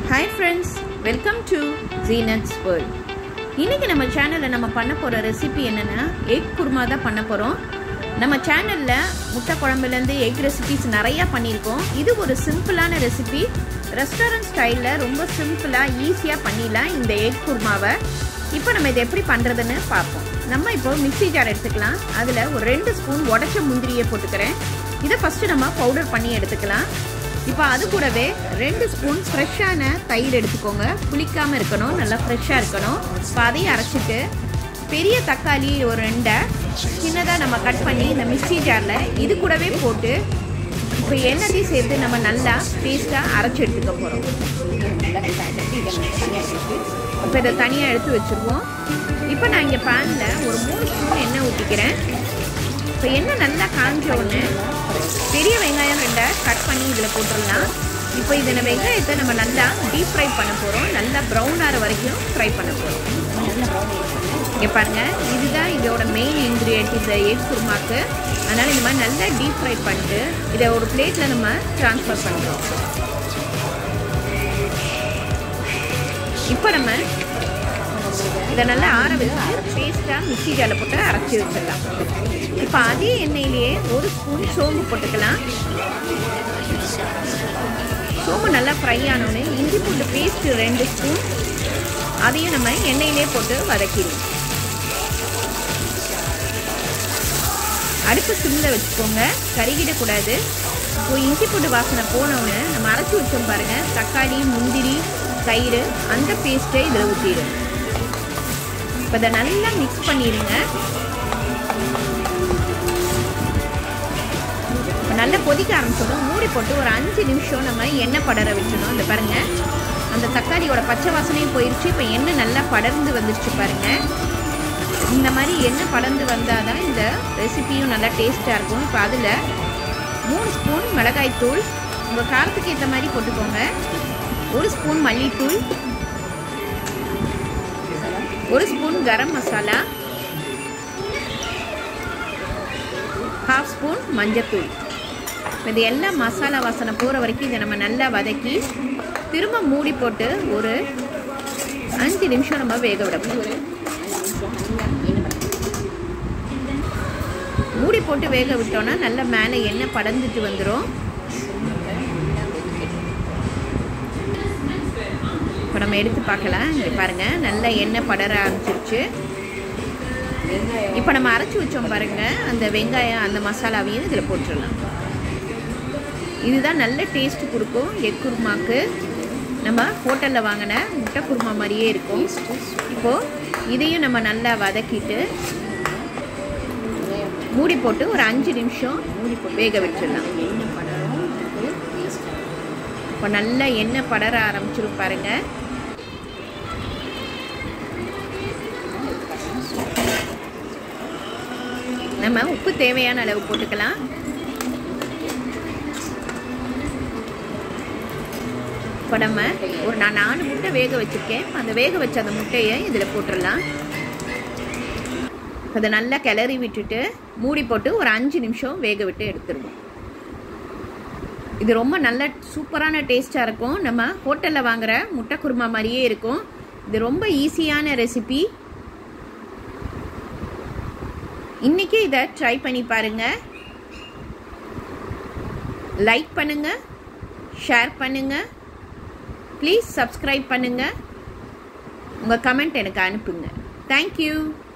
hi friends welcome to ஜீனட்ஸ் world இன்னைக்கு நம்ம சேனலில் நம்ம பண்ண போகிற ரெசிபி என்னென்னா எக் குருமா தான் பண்ண போகிறோம் நம்ம சேனலில் முட்டை குழம்புலேருந்து எக் ரெசிபிஸ் நிறையா பண்ணியிருக்கோம் இது ஒரு சிம்பிளான ரெசிபி ரெஸ்டாரண்ட் ஸ்டைலில் ரொம்ப சிம்பிளாக ஈஸியாக பண்ணிடலாம் இந்த எக் குருமாவை இப்போ நம்ம இதை எப்படி பண்ணுறதுன்னு பார்ப்போம் நம்ம இப்போ மிக்சி ஜார் எடுத்துக்கலாம் அதில் ஒரு ரெண்டு ஸ்பூன் உடச்ச முந்திரியை போட்டுக்கிறேன் இதை ஃபஸ்ட்டு நம்ம பவுடர் பண்ணி எடுத்துக்கலாம் இப்போ அது கூடவே ரெண்டு ஸ்பூன் ஃப்ரெஷ்ஷான தயிர் எடுத்துக்கோங்க புளிக்காமல் இருக்கணும் நல்லா ஃப்ரெஷ்ஷாக இருக்கணும் இப்போ அதையும் அரைச்சிட்டு பெரிய தக்காளி ஒரு ரெண்டை சின்னதாக நம்ம கட் பண்ணி இந்த மிக்சி ஜாரில் இது கூடவே போட்டு இப்போ எண்ணெய்த்தையும் சேர்த்து நம்ம நல்லா பேஸ்ட்டாக அரைச்சி எடுத்துக்க போகிறோம் இப்போ இதை தனியாக எடுத்து வச்சுருவோம் இப்போ நான் இங்கே பேனில் ஒரு மூணு ஸ்பூன் எண்ணெய் ஊற்றிக்கிறேன் இப்போ எண்ணெய் நல்லா காஞ்ச உடனே பெரிய வெங்காயம் ரெண்டை கட் பண்ணி இதில் போட்டுடலாம் இப்போ இதில் வெங்காயத்தை நம்ம நல்லா டீப் ஃப்ரை பண்ண போகிறோம் நல்லா ப்ரௌன் ஆகிற வரைக்கும் ஃப்ரை பண்ண போகிறோம் இங்கே பாருங்கள் இதுதான் இதோட மெயின் இன்க்ரீடியன்ட் இந்த எக் குருமாக்கு அதனால் இந்த மாதிரி நல்லா டீப் ஃப்ரை பண்ணிட்டு இதை ஒரு பிளேட்டில் நம்ம ட்ரான்ஸ்ஃபர் பண்ணுறோம் இப்போ நம்ம இதை நல்லா ஆற வச்சு பேஸ்ட்டாக மிக்சி ஜாரில் போட்டு அரைச்சி வச்சிடலாம் இப்போ அதே எண்ணெயிலேயே ஒரு ஸ்பூன் சோம்பு போட்டுக்கலாம் சோம்பு நல்லா ஃப்ரை ஆனோடனே இஞ்சி பூண்டு பேஸ்ட் ரெண்டு ஸ்பூன் அதையும் நம்ம எண்ணெயிலே போட்டு வதக்கிடுவோம் அடுப்பு சிம்மில் வச்சுக்கோங்க கருகிடக்கூடாது இப்போ இஞ்சி பூண்டு வாசனை போனவுடனே நம்ம அரைச்சி வச்சோம் பாருங்கள் தக்காளி முந்திரி தயிர் அந்த பேஸ்ட்டை இதில் ஊற்றிடும் இப்போ இதை நல்லா மிக்ஸ் பண்ணிடுங்க இப்போ நல்லா கொதிக்க ஆரம்பிச்சதும் மூடி போட்டு ஒரு அஞ்சு நிமிஷம் நம்ம எண்ணெய் படர வச்சிடணும் இந்த பாருங்கள் அந்த தக்காளியோட பச்சை வாசனையும் போயிடுச்சு இப்போ எண்ணெய் நல்லா படர்ந்து வந்துருச்சு பாருங்கள் இந்த மாதிரி எண்ணெய் படர்ந்து வந்தால் தான் இந்த ரெசிபியும் நல்லா டேஸ்ட்டாக இருக்கும் இப்போ அதில் மூணு ஸ்பூன் மிளகாய்த்தூள் உங்கள் காரத்துக்கு ஏற்ற மாதிரி போட்டுக்கோங்க ஒரு ஸ்பூன் மல்லித்தூள் ஒரு spoon garam masala half spoon மஞ்சத்தூள் இது எல்லாம் மசாலா வாசனை போகிற வரைக்கும் இதை நம்ம நல்லா வதக்கி திரும்ப மூடி போட்டு ஒரு அஞ்சு நிமிஷம் நம்ம வேக விட போகிறோம் மூடி போட்டு வேக விட்டோன்னா நல்லா மேலே எண்ணெய் படந்துட்டு வந்துடும் இப்போ நம்ம எடுத்து பார்க்கலாம் இங்கே பாருங்கள் நல்லா எண்ணெய் படர ஆரம்பிச்சிருச்சு இப்போ நம்ம அரைச்சி வச்சோம் பாருங்கள் அந்த வெங்காயம் அந்த மசாலாவையும் இதில் போட்டுடலாம் இதுதான் நல்ல டேஸ்ட் கொடுக்கும் எக் குருமாக்கு நம்ம ஹோட்டலில் வாங்கின முட்டை குருமா மாதிரியே இருக்கும் இப்போது இதையும் நம்ம நல்லா வதக்கிட்டு மூடி போட்டு ஒரு அஞ்சு நிமிஷம் மூடி போட்டு வேக வச்சிடலாம் இப்போ நல்லா எண்ணெய் படர ஆரம்பிச்சிரும் பாருங்க நம்ம உப்பு தேவையான அளவு போட்டுக்கலாம் இப்போ நம்ம ஒரு நான் நாலு முட்டை வேக வச்சுருக்கேன் அந்த வேக வச்ச அந்த முட்டையை இதில் போட்டுடலாம் அதை நல்லா கிளறி விட்டுட்டு மூடி போட்டு ஒரு அஞ்சு நிமிஷம் வேக விட்டு எடுத்துருவோம் இது ரொம்ப நல்ல சூப்பரான டேஸ்ட்டாக இருக்கும் நம்ம ஹோட்டலில் வாங்குகிற முட்டை குருமா மாதிரியே இருக்கும் இது ரொம்ப ஈஸியான ரெசிபி இன்றைக்கி இதை ட்ரை பண்ணி பாருங்கள் லைக் பண்ணுங்கள் ஷேர் பண்ணுங்கள் ப்ளீஸ் சப்ஸ்கிரைப் பண்ணுங்கள் உங்கள் கமெண்ட் எனக்கு அனுப்புங்க தேங்க்யூ